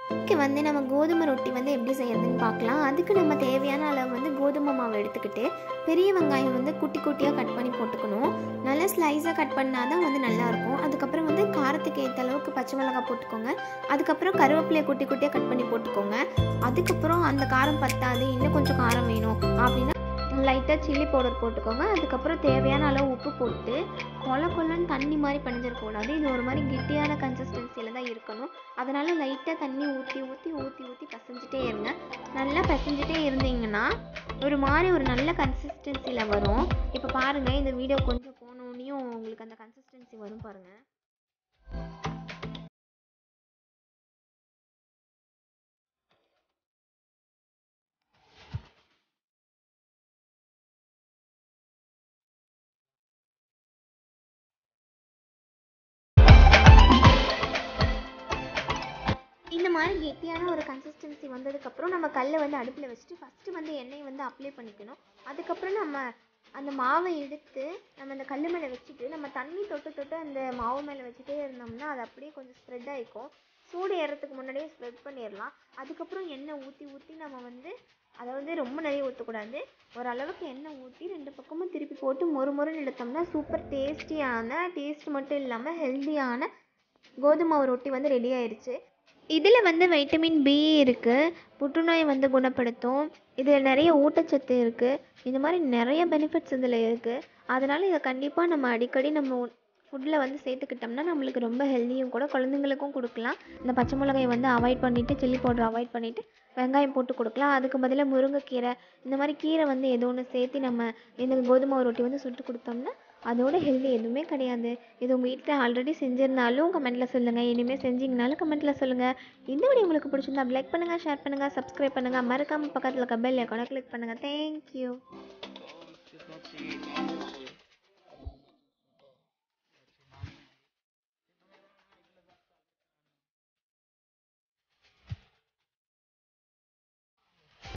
இன்னைக்கு வந்து நம்ம கோதுமை ரொட்டி வந்து எப்படி செய்யறதுன்னு பார்க்கலாம் அதுக்கு நம்ம தேவையான அளவு வந்து கோதுமை மாவு எடுத்துக்கிட்டு பெரிய வெங்காயம் வந்து குட்டி குட்டியாக கட் பண்ணி போட்டுக்கணும் நல்லா ஸ்லைஸாக கட் பண்ணால் தான் வந்து நல்லாயிருக்கும் அதுக்கப்புறம் வந்து காரத்துக்கு ஏற்ற அளவுக்கு பச்சை மிளகாய் போட்டுக்கோங்க அதுக்கப்புறம் கருவேப்பிலையை குட்டி குட்டியாக கட் பண்ணி போட்டுக்கோங்க அதுக்கப்புறம் அந்த காரம் பத்தாது இன்னும் கொஞ்சம் காரம் வேணும் அப்படின்னா லைட்டாக சில்லி பவுடர் போட்டுக்கோங்க அதுக்கப்புறம் தேவையான அளவு உப்பு போட்டு கொல கொலன்னு தண்ணி மாதிரி பிணைஞ்சிடக்கூடாது இது ஒரு மாதிரி கெட்டியான கன்சிஸ்டன்சியில் தான் இருக்கணும் அதனால் லைட்டாக தண்ணி ஊற்றி ஊற்றி ஊற்றி ஊற்றி பசஞ்சிட்டே இருங்க நல்லா பசஞ்சிட்டே இருந்தீங்கன்னா ஒரு மாதிரி ஒரு நல்ல கன்சிஸ்டன்சியில் வரும் இப்போ பாருங்கள் இந்த வீடியோ கொஞ்சம் போனோடனையும் உங்களுக்கு அந்த கன்சிஸ்டன்சி வரும் பாருங்கள் இந்த மாதிரி கெட்டியான ஒரு கன்சிஸ்டன்சி வந்ததுக்கப்புறம் நம்ம கல்லை வந்து அடுப்பில் வச்சுட்டு ஃபஸ்ட்டு வந்து எண்ணெயை வந்து அப்ளை பண்ணிக்கணும் அதுக்கப்புறம் நம்ம அந்த மாவை எடுத்து நம்ம அந்த கல் மேலே வச்சுட்டு நம்ம தண்ணி தொட்டு தொட்டு அந்த மாவு மேலே வச்சுட்டே இருந்தோம்னா அது அப்படியே கொஞ்சம் ஸ்ப்ரெட் ஆகிக்கும் சூடு ஏறதுக்கு முன்னாடியே ஸ்ப்ரெட் பண்ணிடலாம் அதுக்கப்புறம் எண்ணெய் ஊற்றி ஊற்றி நம்ம வந்து அதை வந்து ரொம்ப நிறைய ஊற்றக்கூடாது ஓரளவுக்கு எண்ணெய் ஊற்றி ரெண்டு பக்கமும் திருப்பி போட்டு மொறு மொறுன்னு எடுத்தோம்னா சூப்பர் டேஸ்டியான டேஸ்ட் மட்டும் இல்லாமல் ஹெல்த்தியான கோதுமை மாவு ரொட்டி வந்து ரெடி ஆயிடுச்சு இதில் வந்து வைட்டமின் பி இருக்குது புற்றுநோயை வந்து குணப்படுத்தும் இதில் நிறைய ஊட்டச்சத்து இருக்குது இந்த மாதிரி நிறைய பெனிஃபிட்ஸ் இதில் இருக்குது அதனால் இதை கண்டிப்பாக நம்ம அடிக்கடி நம்ம ஃபுட்டில் வந்து சேர்த்துக்கிட்டோம்னா நம்மளுக்கு ரொம்ப ஹெல்த்தியும் கூட குழந்தைங்களுக்கும் கொடுக்கலாம் இந்த பச்சை மிளகாயை வந்து அவாய்ட் பண்ணிவிட்டு சில்லி பவுடர் அவாய்ட் பண்ணிவிட்டு வெங்காயம் போட்டு கொடுக்கலாம் அதுக்கு பதிலாக முருங்கைக்கீரை இந்த மாதிரி கீரை வந்து ஏதோ ஒன்று சேர்த்து நம்ம இந்த கோதுமை ரொட்டி வந்து சுட்டு கொடுத்தோம்னா அதோட ஹெல்தி எதுவுமே கிடையாது இது உங்கள் வீட்டில் ஆல்ரெடி செஞ்சிருந்தாலும் கமெண்ட்டில் சொல்லுங்கள் இனிமேல் செஞ்சீங்கனாலும் கமெண்ட்டில் சொல்லுங்கள் இந்த வீடியோ உங்களுக்கு பிடிச்சிருந்தா லைக் பண்ணுங்கள் ஷேர் பண்ணுங்கள் சப்ஸ்கிரைப் பண்ணுங்கள் மறக்காமல் பக்கத்தில் இருக்க பெல் ஐக்கானை கிளிக் பண்ணுங்கள் தேங்க்யூ Just not see